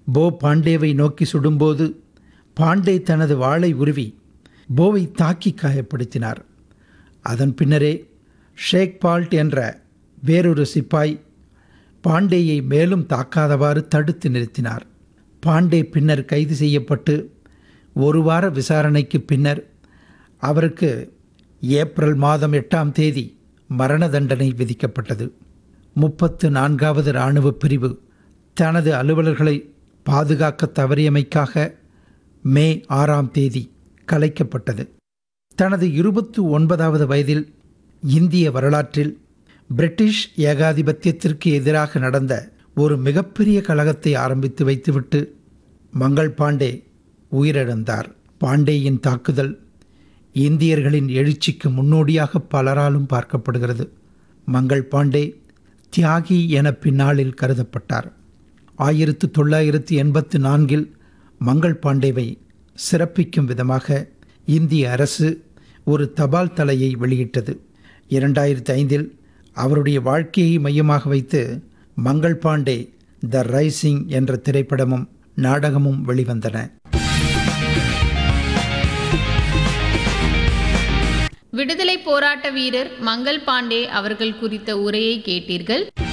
போ பாண்டேவை நோக்கி சுடும்போது பாண்டே தனது வாளை உருவி போவை தாக்கி காயப்படுத்தினார் அதன் பின்னரே ஷேக் பால்ட் என்ற வேறொரு சிப்பாய் பாண்டேயை மேலும் தாக்காதவாறு தடுத்து நிறுத்தினார் பாண்டே பின்னர் கைது செய்யப்பட்டு ஒரு வார விசாரணைக்கு பின்னர் அவருக்கு ஏப்ரல் மாதம் எட்டாம் தேதி மரண தண்டனை விதிக்கப்பட்டது முப்பத்து நான்காவது இராணுவ பிரிவு தனது அலுவலர்களை பாதுகாக்க தவறியமைக்காக மே ஆறாம் தேதி கலைக்கப்பட்டது தனது இருபத்து ஒன்பதாவது வயதில் இந்திய வரலாற்றில் பிரிட்டிஷ் ஏகாதிபத்தியத்திற்கு எதிராக நடந்த ஒரு மிகப்பெரிய கழகத்தை ஆரம்பித்து வைத்துவிட்டு மங்கள் பாண்டே உயிரிழந்தார் பாண்டேயின் தாக்குதல் இந்தியர்களின் எழுச்சிக்கு முன்னோடியாக பலராலும் பார்க்கப்படுகிறது மங்கள் பாண்டே தியாகி என பின்னாளில் கருதப்பட்டார் ஆயிரத்து தொள்ளாயிரத்து எண்பத்து நான்கில் மங்கள் பாண்டேவை சிறப்பிக்கும் விதமாக இந்திய அரசு ஒரு தபால் தலையை வெளியிட்டது இரண்டாயிரத்து ஐந்தில் அவருடைய வாழ்க்கையை மையமாக வைத்து மங்கள் பாண்டே த ரைசிங் என்ற திரைப்படமும் நாடகமும் வெளிவந்தன விடுதலை போராட்ட வீரர் மங்கள் பாண்டே அவர்கள் குறித்த உரையை கேட்டீர்கள்